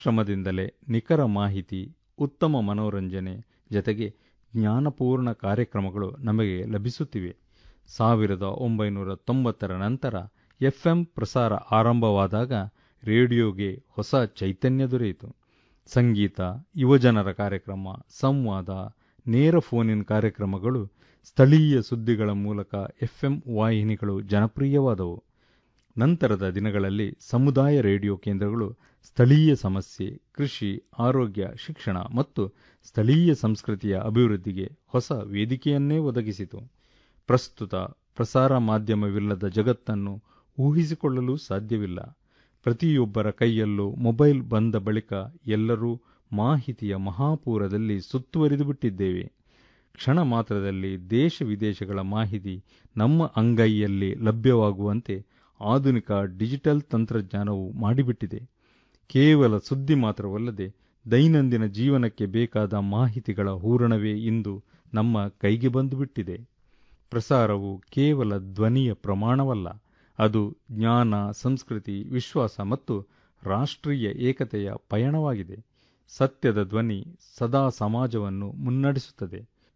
ಶ್ರಮದಿಂದಲೇ ನಿಖರ ಮಾಹಿತಿ ಉತ್ತಮ ಮನೋರಂಜನೆ ಜತೆಗೆ ಜ್ಞಾನಪೂರ್ಣ ಕಾರ್ಯಕ್ರಮಗಳು ನಮಗೆ ಲಭಿಸುತ್ತಿವೆ ಸಾವಿರದ ಒಂಬೈನೂರ ತೊಂಬತ್ತರ ನಂತರ ಎಫ್ಎಂ ಪ್ರಸಾರ ಆರಂಭವಾದಾಗ ರೇಡಿಯೋಗೆ ಹೊಸ ಚೈತನ್ಯ ದೊರೆಯಿತು ಸಂಗೀತ ಯುವಜನರ ಕಾರ್ಯಕ್ರಮ ಸಂವಾದ ನೇರ ಫೋನಿನ್ ಕಾರ್ಯಕ್ರಮಗಳು ಸ್ಥಳೀಯ ಸುದ್ದಿಗಳ ಮೂಲಕ ಎಫ್ಎಂ ವಾಹಿನಿಗಳು ಜನಪ್ರಿಯವಾದವು ನಂತರದ ದಿನಗಳಲ್ಲಿ ಸಮುದಾಯ ರೇಡಿಯೋ ಕೇಂದ್ರಗಳು ಸ್ಥಳೀಯ ಸಮಸ್ಯೆ ಕೃಷಿ ಆರೋಗ್ಯ ಶಿಕ್ಷಣ ಮತ್ತು ಸ್ಥಳೀಯ ಸಂಸ್ಕೃತಿಯ ಅಭಿವೃದ್ಧಿಗೆ ಹೊಸ ವೇದಿಕೆಯನ್ನೇ ಒದಗಿಸಿತು ಪ್ರಸ್ತುತ ಪ್ರಸಾರ ಮಾಧ್ಯಮವಿಲ್ಲದ ಜಗತ್ತನ್ನು ಊಹಿಸಿಕೊಳ್ಳಲು ಸಾಧ್ಯವಿಲ್ಲ ಪ್ರತಿಯೊಬ್ಬರ ಕೈಯಲ್ಲೂ ಮೊಬೈಲ್ ಬಂದ ಬಳಿಕ ಎಲ್ಲರೂ ಮಾಹಿತಿಯ ಮಹಾಪೂರದಲ್ಲಿ ಸುತ್ತುವರಿದು ಬಿಟ್ಟಿದ್ದೇವೆ ಕ್ಷಣ ಮಾತ್ರದಲ್ಲಿ ದೇಶ ವಿದೇಶಗಳ ಮಾಹಿತಿ ನಮ್ಮ ಅಂಗೈಯಲ್ಲಿ ಲಭ್ಯವಾಗುವಂತೆ ಆಧುನಿಕ ಡಿಜಿಟಲ್ ತಂತ್ರಜ್ಞಾನವು ಮಾಡಿಬಿಟ್ಟಿದೆ ಕೇವಲ ಸುದ್ದಿ ಮಾತ್ರವಲ್ಲದೆ ದೈನಂದಿನ ಜೀವನಕ್ಕೆ ಬೇಕಾದ ಮಾಹಿತಿಗಳ ಹೂರಣವೇ ಇಂದು ನಮ್ಮ ಕೈಗೆ ಬಂದುಬಿಟ್ಟಿದೆ ಪ್ರಸಾರವು ಕೇವಲ ಧ್ವನಿಯ ಪ್ರಮಾಣವಲ್ಲ ಅದು ಜ್ಞಾನ ಸಂಸ್ಕೃತಿ ವಿಶ್ವಾಸ ಮತ್ತು ರಾಷ್ಟ್ರೀಯ ಏಕತೆಯ ಪಯಣವಾಗಿದೆ ಸತ್ಯದ ಧ್ವನಿ ಸದಾ ಸಮಾಜವನ್ನು ಮುನ್ನಡೆಸುತ್ತದೆ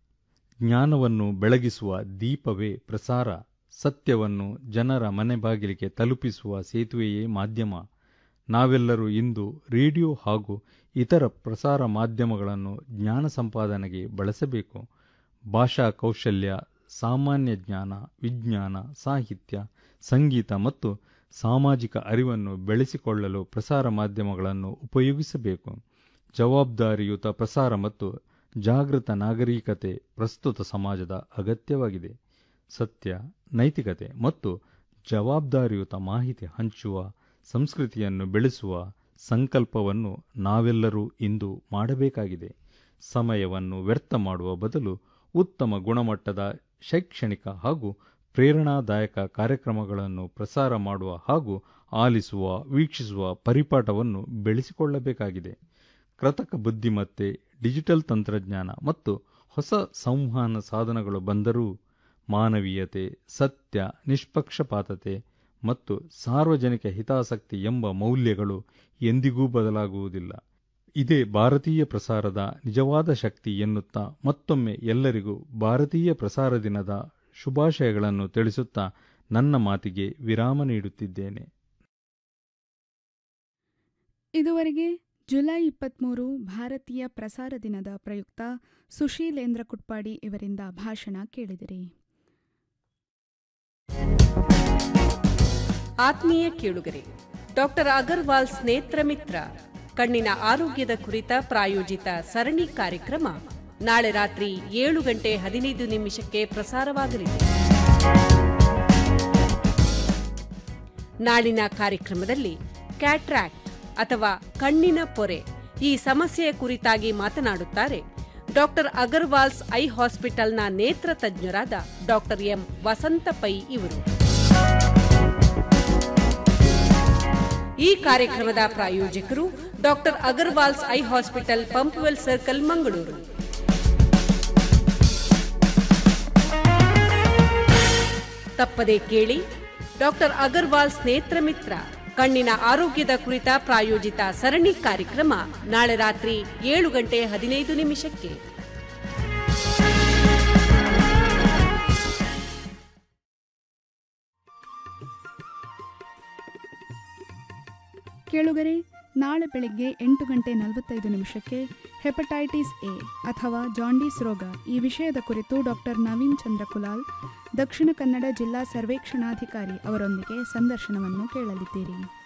ಜ್ಞಾನವನ್ನು ಬೆಳಗಿಸುವ ದೀಪವೇ ಪ್ರಸಾರ ಸತ್ಯವನ್ನು ಜನರ ಮನೆ ಬಾಗಿಲಿಗೆ ತಲುಪಿಸುವ ಸೇತುವೆಯೇ ಮಾಧ್ಯಮ ನಾವೆಲ್ಲರೂ ಇಂದು ರೇಡಿಯೋ ಹಾಗೂ ಇತರ ಪ್ರಸಾರ ಮಾಧ್ಯಮಗಳನ್ನು ಜ್ಞಾನ ಸಂಪಾದನೆಗೆ ಬಳಸಬೇಕು ಭಾಷಾ ಕೌಶಲ್ಯ ಸಾಮಾನ್ಯ ಜ್ಞಾನ ವಿಜ್ಞಾನ ಸಾಹಿತ್ಯ ಸಂಗೀತ ಮತ್ತು ಸಾಮಾಜಿಕ ಅರಿವನ್ನು ಬೆಳೆಸಿಕೊಳ್ಳಲು ಪ್ರಸಾರ ಮಾಧ್ಯಮಗಳನ್ನು ಉಪಯೋಗಿಸಬೇಕು ಜವಾಬ್ದಾರಿಯುತ ಪ್ರಸಾರ ಮತ್ತು ಜಾಗೃತ ನಾಗರಿಕತೆ ಪ್ರಸ್ತುತ ಸಮಾಜದ ಅಗತ್ಯವಾಗಿದೆ ಸತ್ಯ ನೈತಿಕತೆ ಮತ್ತು ಜವಾಬ್ದಾರಿಯುತ ಮಾಹಿತಿ ಹಂಚುವ ಸಂಸ್ಕೃತಿಯನ್ನು ಬೆಳೆಸುವ ಸಂಕಲ್ಪವನ್ನು ನಾವೆಲ್ಲರೂ ಇಂದು ಮಾಡಬೇಕಾಗಿದೆ ಸಮಯವನ್ನು ವ್ಯರ್ಥ ಮಾಡುವ ಬದಲು ಉತ್ತಮ ಗುಣಮಟ್ಟದ ಶೈಕ್ಷಣಿಕ ಹಾಗೂ ಪ್ರೇರಣಾದಾಯಕ ಕಾರ್ಯಕ್ರಮಗಳನ್ನು ಪ್ರಸಾರ ಮಾಡುವ ಹಾಗೂ ಆಲಿಸುವ ವೀಕ್ಷಿಸುವ ಪರಿಪಾಠವನ್ನು ಬೆಳೆಸಿಕೊಳ್ಳಬೇಕಾಗಿದೆ ಕೃತಕ ಬುದ್ಧಿಮತ್ತೆ ಡಿಜಿಟಲ್ ತಂತ್ರಜ್ಞಾನ ಮತ್ತು ಹೊಸ ಸಂವಹನ ಸಾಧನಗಳು ಬಂದರೂ ಮಾನವೀಯತೆ ಸತ್ಯ ನಿಷ್ಪಕ್ಷಪಾತತೆ ಮತ್ತು ಸಾರ್ವಜನಿಕ ಹಿತಾಸಕ್ತಿ ಎಂಬ ಮೌಲ್ಯಗಳು ಎಂದಿಗೂ ಬದಲಾಗುವುದಿಲ್ಲ ಇದೇ ಭಾರತೀಯ ಪ್ರಸಾರದ ನಿಜವಾದ ಶಕ್ತಿ ಎನ್ನುತ್ತಾ ಮತ್ತೊಮ್ಮೆ ಎಲ್ಲರಿಗೂ ಭಾರತೀಯ ಪ್ರಸಾರ ದಿನದ ಶುಭಾಶಯಗಳನ್ನು ತಿಳಿಸುತ್ತಾ ನನ್ನ ಮಾತಿಗೆ ವಿರಾಮ ನೀಡುತ್ತಿದ್ದೇನೆ ಇದುವರೆಗೆ ಜುಲೈ ಇಪ್ಪತ್ತ್ಮೂರು ಭಾರತೀಯ ಪ್ರಸಾರ ದಿನದ ಪ್ರಯುಕ್ತ ಸುಶೀಲೇಂದ್ರ ಕುಟ್ಪಾಡಿ ಇವರಿಂದ ಭಾಷಣ ಕೇಳಿದಿರಿ ಆತ್ಮೀಯ ಕೇಳುಗರೆ ಡಾಕ್ಟರ್ ಅಗರ್ವಾಲ್ ಸ್ನೇತ್ರ ಮಿತ್ರ ಕಣ್ಣಿನ ಆರೋಗ್ಯದ ಕುರಿತ ಪ್ರಾಯೋಜಿತ ಸರಣಿ ಕಾರ್ಯಕ್ರಮ ನಾಳೆ ರಾತ್ರಿ ಏಳು ಗಂಟೆ ಹದಿನೈದು ನಿಮಿಷಕ್ಕೆ ಪ್ರಸಾರವಾಗಲಿದೆ ನಾಳಿನ ಕಾರ್ಯಕ್ರಮದಲ್ಲಿ ಕ್ಯಾಟ್ರಾಕ್ಟ್ ಅಥವಾ ಕಣ್ಣಿನ ಪೊರೆ ಈ ಸಮಸ್ಯೆಯ ಕುರಿತಾಗಿ ಮಾತನಾಡುತ್ತಾರೆ ಡಾಕ್ಟರ್ ಅಗರ್ವಾಲ್ಸ್ ಐ ಹಾಸ್ಪಿಟಲ್ನ ನೇತ್ರ ತಜ್ಞರಾದ ಡಾಕ್ಟರ್ ಎಂ ವಸಂತ ಪೈ ಇವರು ಈ ಕಾರ್ಯಕ್ರಮದ ಪ್ರಾಯೋಜಕರು doctor Agarwal's eye hospital Pumpwell circle Mangaluru ತಪ್ಪದೆ ಕೇಳಿ ಡಾಕ್ಟರ್ ಅಗರ್ವಾಲ್ ಸ್ನೇತ್ರ ಮಿತ್ರ ಕಣ್ಣಿನ ಆರೋಗ್ಯದ ಕುರಿತ ಪ್ರಾಯೋಜಿತ ಸರಣಿ ಕಾರ್ಯಕ್ರಮ ನಾಳೆ ರಾತ್ರಿ ಏಳು ಗಂಟೆ ಹದಿನೈದು ನಿಮಿಷಕ್ಕೆ ಕೇಳುಗರೆ ನಾಳೆ ಬೆಳಗ್ಗೆ ಎಂಟು ಗಂಟೆ ನಲವತ್ತೈದು ನಿಮಿಷಕ್ಕೆ ಹೆಪಟೈಟಿಸ್ ಎ ಅಥವಾ ಜಾಂಡೀಸ್ ರೋಗ ಈ ವಿಷಯದ ಕುರಿತು ಡಾಕ್ಟರ್ ನವೀನ್ ಚಂದ್ರ ಕುಲಾಲ್ ದಕ್ಷಿಣ ಕನ್ನಡ ಜಿಲ್ಲಾ ಸರ್ವೇಕ್ಷಣಾಧಿಕಾರಿ ಅವರೊಂದಿಗೆ ಸಂದರ್ಶನವನ್ನು ಕೇಳಲಿದ್ದೀರಿ